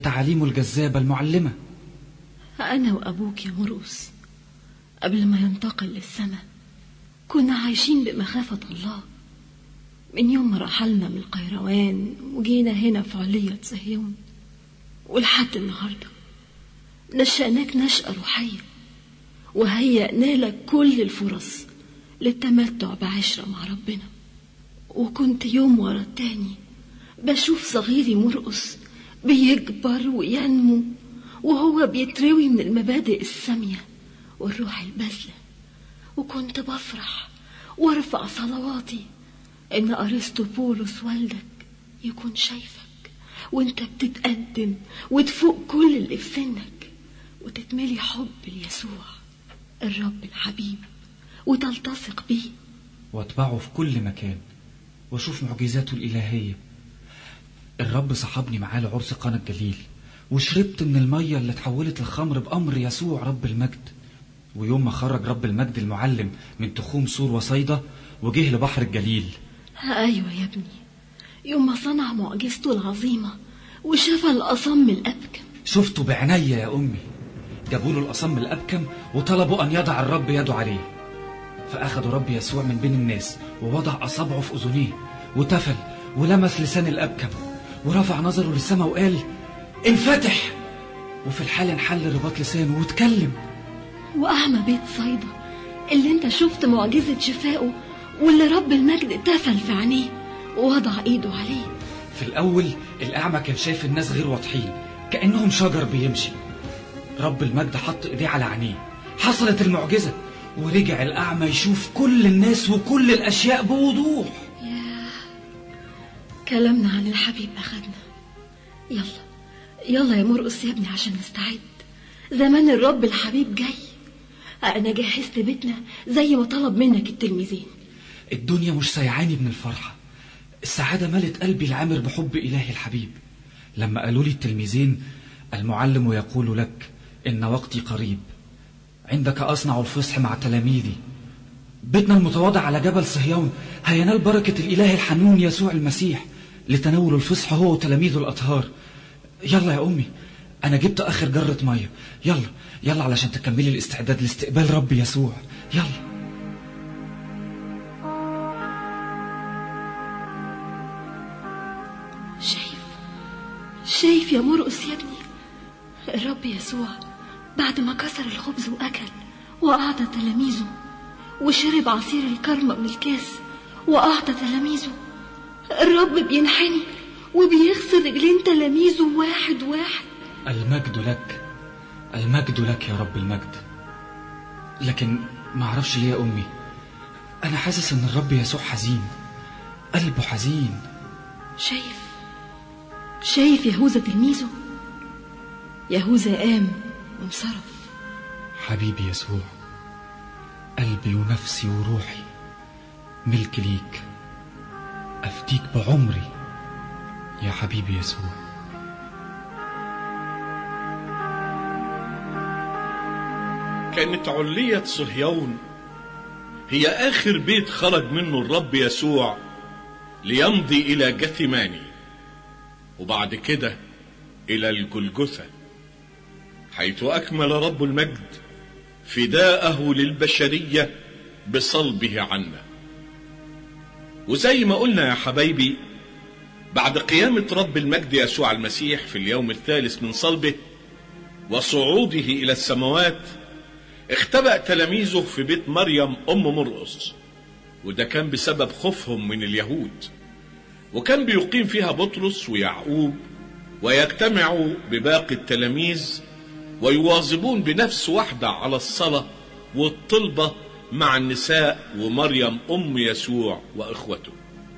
تعاليمه الجذابة المعلمة أنا وأبوك يا مرقس قبل ما ينتقل للسماء كنا عايشين بمخافة الله من يوم ما رحلنا من القيروان وجينا هنا في علية صهيون ولحد النهاردة نشأناك نشأة روحية وهيأنا لك كل الفرص للتمتع بعشرة مع ربنا وكنت يوم ورا التاني بشوف صغيري مرقص بيكبر وينمو وهو بيتروي من المبادئ السامية والروح البذلة وكنت بفرح وارفع صلواتي ان ارسطو بولس والدك يكون شايفك وانت بتتقدم وتفوق كل اللي في سنك وتتملي حب ليسوع الرب الحبيب وتلتصق بيه واتبعه في كل مكان واشوف معجزاته الإلهية الرب صحبني معاه لعرس قنا الجليل وشربت من المية اللي اتحولت لخمر بأمر يسوع رب المجد ويوم ما خرج رب المجد المعلم من تخوم سور وصيدا وجه لبحر الجليل ايوه يا ابني يوم ما صنع معجزته العظيمة وشفى الأصم الأبكم شفته بعناية يا أمي جابوا له الأصم الأبكم وطلبوا أن يضع الرب يده عليه فأخذوا رب يسوع من بين الناس ووضع أصابعه في أذنيه وتفل ولمس لسان الأبكم ورفع نظره للسماء وقال انفتح وفي الحال انحل رباط لسانه واتكلم وأعمى بيت صيدا اللي انت شفت معجزة شفائه واللي رب المجد تفل في عينيه ووضع ايده عليه في الأول الأعمى كان شايف الناس غير واضحين كأنهم شجر بيمشي رب المجد حط إيديه على عينيه حصلت المعجزة ورجع الأعمى يشوف كل الناس وكل الأشياء بوضوح كلامنا عن الحبيب أخدنا يلا يلا يا مرقص يا ابني عشان نستعد زمان الرب الحبيب جاي أنا جهزت بيتنا زي ما طلب منك التلميذين الدنيا مش سيعاني من الفرحة السعادة ملت قلبي العامر بحب إلهي الحبيب لما قالوا لي التلميذين المعلم يقول لك إن وقتي قريب عندك أصنع الفصح مع تلاميذي بيتنا المتواضع على جبل صهيون هينال بركة الإله الحنون يسوع المسيح لتناول الفصح هو وتلاميذه الأطهار يلا يا أمي أنا جبت آخر جرة مية يلا يلا علشان تكملي الاستعداد لاستقبال رب يسوع يلا شايف شايف يا مرقص يا ابني الرب يسوع بعد ما كسر الخبز وأكل وأعطى تلاميذه وشرب عصير الكرمة من الكاس وأعطى تلاميذه الرب بينحني وبيغسل رجلين تلاميذه واحد واحد المجد لك المجد لك يا رب المجد لكن ما اعرفش ليه يا امي انا حاسس ان الرب يسوع حزين قلبه حزين شايف شايف يهوذا تلميذه يهوذا قام وانصرف حبيبي يسوع قلبي ونفسي وروحي ملك ليك افديك بعمري يا حبيبي يسوع كانت علية صهيون هي آخر بيت خرج منه الرب يسوع ليمضي إلى جثماني وبعد كده إلى الجلجثة حيث أكمل رب المجد فداءه للبشرية بصلبه عنا وزي ما قلنا يا حبايبي بعد قيامة رب المجد يسوع المسيح في اليوم الثالث من صلبه وصعوده إلى السماوات اختبأ تلاميذه في بيت مريم أم مرقص وده كان بسبب خوفهم من اليهود وكان بيقيم فيها بطرس ويعقوب ويجتمعوا بباقي التلاميذ ويواظبون بنفس واحدة على الصلاة والطلبة مع النساء ومريم أم يسوع وإخوته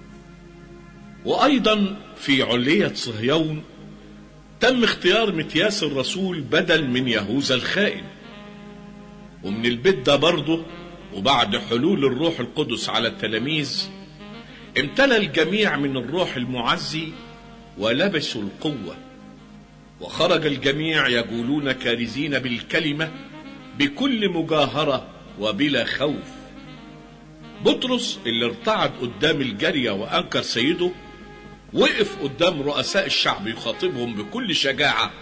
وأيضا في علية صهيون تم اختيار متياس الرسول بدل من يهوذا الخائن ومن البيت ده برضه وبعد حلول الروح القدس على التلاميذ امتلى الجميع من الروح المعزي ولبسوا القوة وخرج الجميع يقولون كارزين بالكلمة بكل مجاهرة وبلا خوف بطرس اللي ارتعد قدام الجارية وأنكر سيده وقف قدام رؤساء الشعب يخاطبهم بكل شجاعة